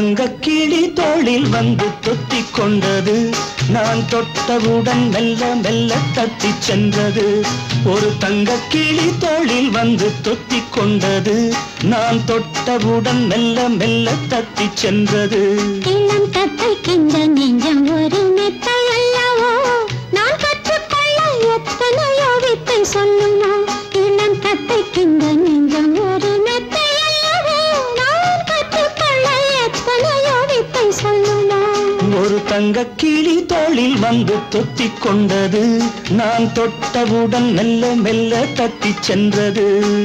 தங்க கிளி தோளில் வந்து தொத்திக் கொண்டது நான் தொட்டவுடன் மெல்ல மெல்ல தத்திச் சென்றது ஒரு தங்க கிளி தோளில் வந்து தொத்திக் கொண்டது நான் தொட்டவுடன் மெல்ல மெல்ல தத்திச் சென்றது இளம் தத்தைக்கின்ற நெஞ்சம் ஒரு மெத்தை அல்லவோ நான் கற்றுக்கொள்ள எத்தனையோ வித்தை சொல்லுமோ இளம் தத்தைக்கின்ற நெஞ்சம் ஒரு மெத்தை அல்லவோ நான் கற்றுக்கொள்ள எத்தனையோ வித்தை சொல்லுமோ ஒரு தங்க கிளி தோளில் வந்து தொத்திக் கொண்டது நான் தொட்டவுடன் மெல்ல மெல்ல தத்திச் சென்றது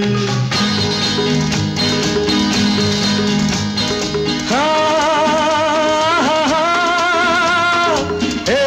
ஆ, ஏ,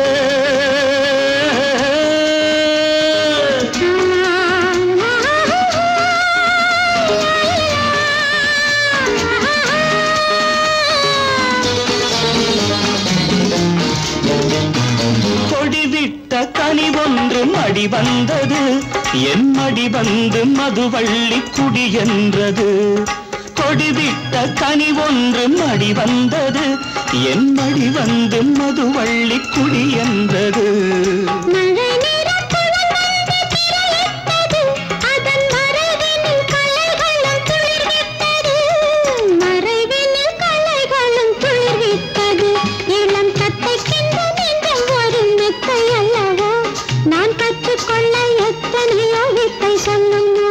கொடிவிட்ட கனி ஒன்று மடி வந்தது என் மடி வந்து மதுவள்ளி குடி என்றது கொடிவிட்ட கனி ஒன்று மடி வந்தது என் மடி வந்து மதுவள்ளி குடி என்றது மழை நிறத்துடன் வந்து திரையிட்டது அதன் மறைவினில் கலைகளும் துளிர்விட்டது மறைவினில் கலைகளும் துளிர்விட்டது இளம் தத்தைக்கின்ற நெஞ்சம் ஒரு மெத்தை அல்லவோ நான் கற்றுக்கொள்ள எத்தனையோ வித்தை சொல்லுமோ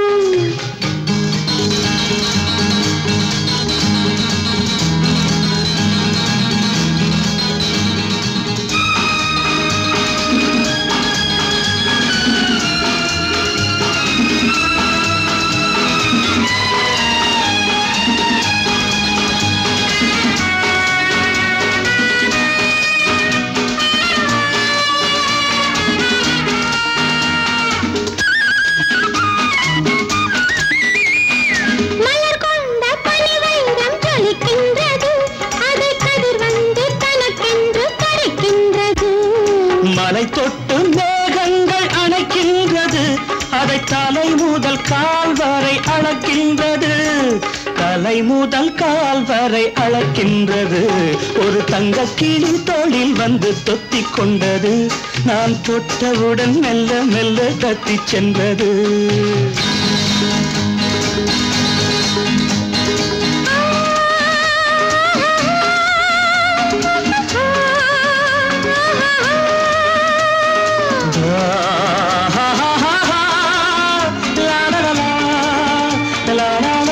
மலர் கொண்ட பனிவைரம் ஜொலிக்கின்றது அதை கதிர் வந்து தனக்கென்று பறிக்கின்றது மலை தொட்டு மேகங்கள் அணைக்கின்றது அதை தலை முதல் கால் வரை அளக்கின்றது தலை முதல் கால் வரை அளக்கின்றது ஒரு தங்க கிளி தோளில் வந்து தொத்திக் கொண்டது நான் தொட்டவுடன் மெல்ல மெல்ல தத்திச் சென்றது லா லா லா லா, லா லா லா.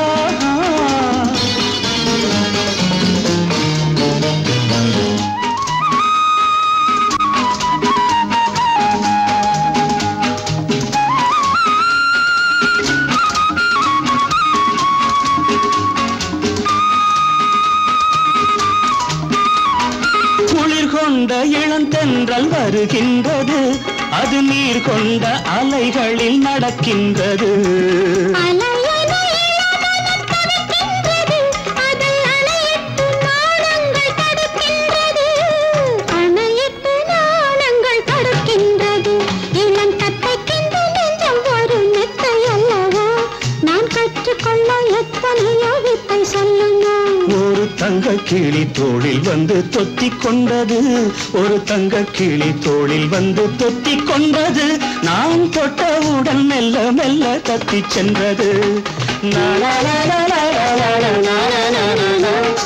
குளிர் கொண்ட இளந்தென்றல் வருகின்றது அது நீர் கொண்ட அலைகளில் நடக்கின்றது அலையென இளமனம் தவிக்கின்றது, அதில் அணையிட்டு நாணங்கள் தடுக்கின்றது. அணையிட்டு நாணங்கள் தடுக்கின்றது. இளம் தத்தைக்கின்ற நெஞ்சம் ஒரு மெத்தை அல்லவோ? நான் கற்றுக்கொள்ள எத்தனையோ வித்தை சொல்லுமோ ஒரு தங்க கிளி தோளில் வந்து தொத்திக் கொண்டது ஒரு தங்க கிளி தோளில் வந்து தொத்திக் கொண்டது நான் தொட்டவுடன் மெல்ல மெல்ல தத்திச் சென்றது நா, நா, நா, நா, நா, நா, நா, நா, நா, நா, நா.